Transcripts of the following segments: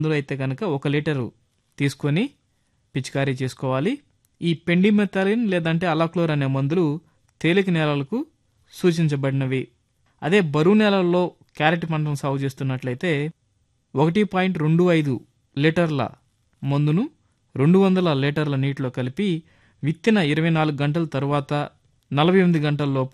అందులో అయితే కనుక ఒక లీటరు తీసుకొని పిచికారీ చేసుకోవాలి ఈ పెండిమెథలిన్ లేదంటే అలాక్లోర్ అనే మందులు తేలిక నేలలకు సూచించబడినవి అదే బరువు నేలల్లో క్యారెట్ పంటను సాగు చేస్తున్నట్లయితే ఒకటి పాయింట్ రెండు ఐదు లీటర్ల మందును రెండు వందల లీటర్ల నీటిలో కలిపి విత్తిన ఇరవై నాలుగు గంటల తరువాత నలభై ఎనిమిది గంటల్లోపు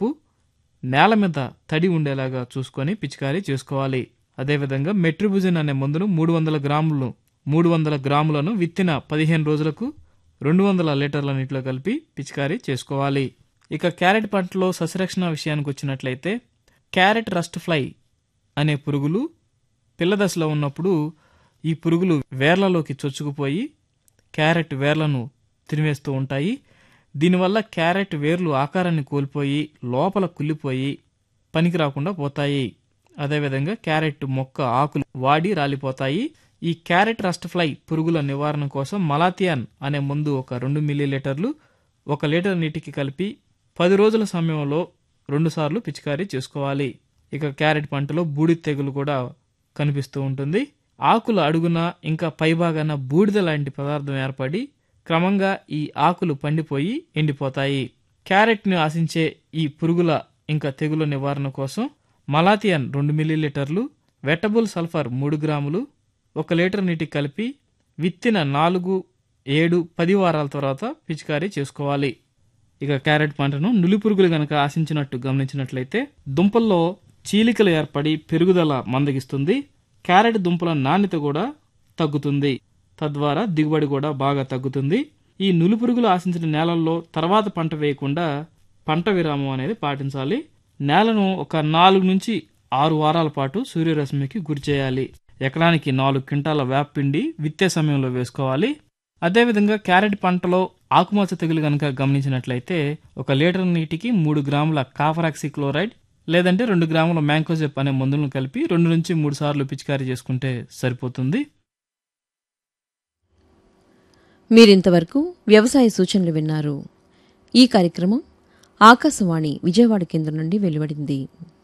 నేల మీద తడి ఉండేలాగా చూసుకొని పిచికారీ చేసుకోవాలి అదేవిధంగా మెట్రిబుజిన్ అనే మందును మూడు వందల గ్రాములు మూడు వందల గ్రాములను విత్తిన పదిహేను రోజులకు రెండు వందల లీటర్ల నీటిలో కలిపి పిచికారీ చేసుకోవాలి ఇక క్యారెట్ పంటలో సస్యరక్షణ విషయానికి వచ్చినట్లయితే క్యారెట్ రస్ట్ ఫ్లై అనే పురుగులు పిల్ల దశలో ఉన్నప్పుడు ఈ పురుగులు వేర్లలోకి చొచ్చుకుపోయి క్యారెట్ వేర్లను తినివేస్తూ ఉంటాయి దీనివల్ల క్యారెట్ వేర్లు ఆకారాన్ని కోల్పోయి లోపల కుళ్ళిపోయి పనికి రాకుండా పోతాయి అదేవిధంగా క్యారెట్ మొక్క ఆకులు వాడి రాలిపోతాయి ఈ క్యారెట్ రస్ట్ ఫ్లై పురుగుల నివారణ కోసం మలాథియాన్ అనే మందు ఒక రెండు మిల్లీలీటర్లు ఒక లీటర్ నీటికి కలిపి పది రోజుల సమయంలో రెండుసార్లు పిచికారీ చేసుకోవాలి ఇక క్యారెట్ పంటలో బూడిద తెగులు కూడా కనిపిస్తూ ఉంటుంది ఆకుల అడుగున ఇంకా పైభాగాన బూడిద లాంటి పదార్థం ఏర్పడి క్రమంగా ఈ ఆకులు పండిపోయి ఎండిపోతాయి క్యారెట్ని ఆశించే ఈ పురుగుల ఇంకా తెగుల నివారణ కోసం మలాథియన్ రెండు మిల్లీలీటర్లు వెటబుల్ సల్ఫర్ మూడు గ్రాములు ఒక లీటర్ నీటికి కలిపి విత్తిన నాలుగు ఏడు పది వారాల తర్వాత పిచికారీ చేసుకోవాలి ఇక క్యారెట్ పంటను నులి పురుగులు గనక ఆశించినట్టు గమనించినట్లయితే దుంపల్లో చీలికలు ఏర్పడి పెరుగుదల మందగిస్తుంది క్యారెట్ దుంపల నాణ్యత కూడా తగ్గుతుంది తద్వారా దిగుబడి కూడా బాగా తగ్గుతుంది ఈ నులి పురుగులు ఆశించిన నేలల్లో తర్వాత పంట వేయకుండా పంట విరామం అనేది పాటించాలి నేలను ఒక నాలుగు నుంచి ఆరు వారాల పాటు సూర్యరశ్మికి గురి చేయాలి ఎకరానికి నాలుగు క్వింటాల వేపపిండి విత్తే సమయంలో వేసుకోవాలి అదేవిధంగా క్యారెట్ పంటలో ఆకుమచ్చ తెగులు కనుక గమనించినట్లయితే ఒక లీటర్ నీటికి మూడు గ్రాముల కాఫరాక్సి క్లోరైడ్ లేదంటే రెండు గ్రాముల మ్యాంకోజెప్ అనే మందులను కలిపి రెండు నుంచి మూడు సార్లు పిచికారీ చేసుకుంటే సరిపోతుంది మీరింతవరకు వ్యవసాయ సూచనలు విన్నారు ఈ కార్యక్రమం ఆకాశవాణి విజయవాడ కేంద్రం నుండి వెలువడింది